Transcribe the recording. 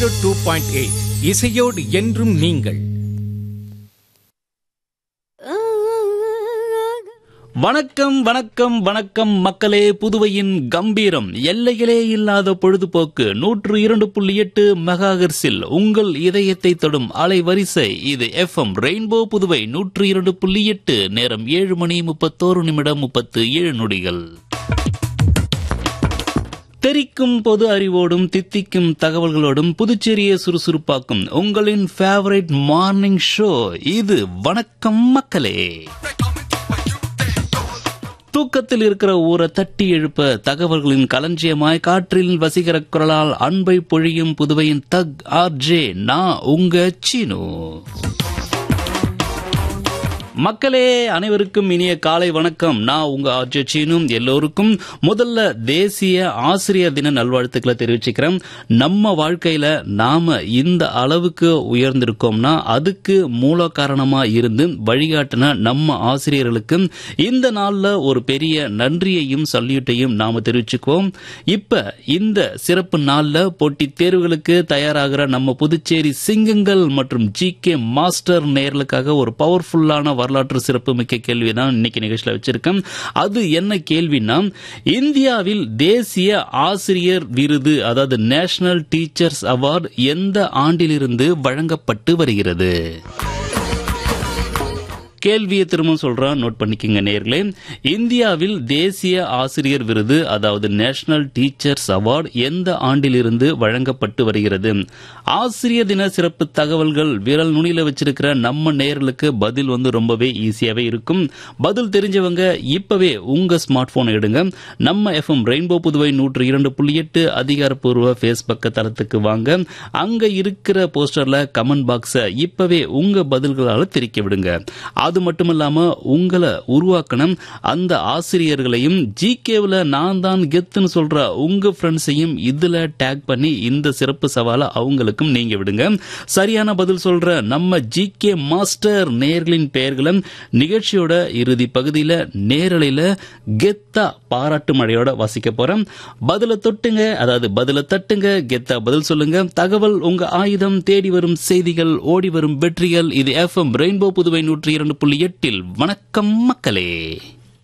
zero two point eight இசையோடு என்றும் நீங்கள் வணக்கம் வணக்கம் வணக்கம் மக்களே புதுவையின் கம்பீரம் எல்லைகளே இல்லாத பொழுதுபோக்கு நூற்று இரண்டு புள்ளி எட்டு மெகாஹெர்ஸில் உங்கள் இதயத்தை தொடும் அலைவரிசை இது எஃப்எம் ரெயின்போ புதுவை நூற்று இரண்டு புள்ளி எட்டு நேரம் ஏழு மணி முப்பத்தோரு நிமிடம் முப்பத்து ஏழு நொடிகள் தெரிக்கும் பொது அறிவோடும் தித்திக்கும் தகவல்களோடும் புதுச்சேரியை சுறுசுறுப்பாக்கும் உங்களின் ஃபேவரட் மார்னிங் ஷோ இது வணக்கம் மக்களே தூக்கத்தில் இருக்கிற ஊரை தட்டி எழுப்ப தகவல்களின் களஞ்சியமாய் காற்றில் வசீகர குரலால் அன்பை பொழியும் புதுவையின் தக் ஆர் ஜே நான் உங்க சீனு மக்களே அனைவருக்கும் இனிய காலை வணக்கம் நான் உங்க ஆர்ஜே சீனும் எல்லோருக்கும் முதல்ல தேசிய ஆசிரியர் தின நல்வாழ்த்துக்களை தெரிவிச்சுக்கிறேன் நம்ம வாழ்க்கையில நாம இந்த அளவுக்கு உயர்ந்திருக்கோம்னா அதுக்கு மூல காரணமா இருந்து வழிகாட்டின நம்ம ஆசிரியர்களுக்கு இந்த நாள்ல ஒரு பெரிய நன்றியையும் சல்யூட்டையும் நாம தெரிவிச்சுக்குவோம் இப்ப இந்த சிறப்பு நாள்ல போட்டித் தேர்வுகளுக்கு தயாராகிற நம்ம புதுச்சேரி சிங்கங்கள் மற்றும் ஜி கே மாஸ்டர் நேர்களுக்காக ஒரு பவர்ஃபுல்லான வரலாற்று சிறப்பு மிக்க கேள்வி தான் இன்னைக்கு நிகழ்ச்சியில் வச்சிருக்கேன் அது என்ன கேள்வினா இந்தியாவில் தேசிய ஆசிரியர் விருது அதாவது நேஷனல் டீச்சர்ஸ் அவார்டு எந்த ஆண்டிலிருந்து வழங்கப்பட்டு வருகிறது கேள்வியை திரும்ப சொல்றேன் நோட் பண்ணிக்கங்க நேர்களே இந்தியாவில் தேசிய ஆசிரியர் விருது அதாவது நேஷனல் டீச்சர்ஸ் அவார்டு எந்த ஆண்டிலிருந்து வழங்கப்பட்டு வருகிறது ஆசிரியர் தின சிறப்பு தகவல்கள் விரல் நுனியில வச்சிருக்கிற நம்ம நேர்களுக்கு பதில் வந்து ரொம்பவே ஈஸியாவே இருக்கும் பதில் தெரிஞ்சவங்க இப்பவே உங்க ஸ்மார்ட் போன் எடுங்க நம்ம எஃப்எம் ரெயின்போ புதுவை நூற்று இரண்டு புள்ளி எட்டு அதிகாரப்பூர்வ ஃபேஸ்புக் தளத்துக்கு வாங்க அங்க இருக்கிற போஸ்டர்ல கமெண்ட் பாக்ஸ இப்பவே உங்க பதில்களால தெரிக்க விடுங்க அது மட்டும் இல்லாம உங்களை உருவாக்கணும் அந்த ஆசிரியர்களையும் ஜிகேவில் நான் தான் கெத்துன்னு சொல்ற உங்க ஃப்ரெண்ட்ஸையும் இதுல டேக் பண்ணி இந்த சிறப்பு சவாலை அவங்களுக்கும் நீங்க விடுங்க சரியான பதில் சொல்ற நம்ம ஜிகே மாஸ்டர் நேர்களின் பெயர்களை நிகழ்ச்சியோட இறுதி பகுதியில நேரலையில கெத்தா பாராட்டு மழையோட வாசிக்க போறேன் பதில தொட்டுங்க அதாவது பதில தட்டுங்க கெத்தா பதில் சொல்லுங்க தகவல் உங்க ஆயுதம் தேடி வரும் செய்திகள் ஓடி வரும் வெற்றிகள் இது எஃப்எம் ரெயின்போ புதுவை நூற்றி இரண்டு புள்ளி எட்டில் வணக்கம் மக்களே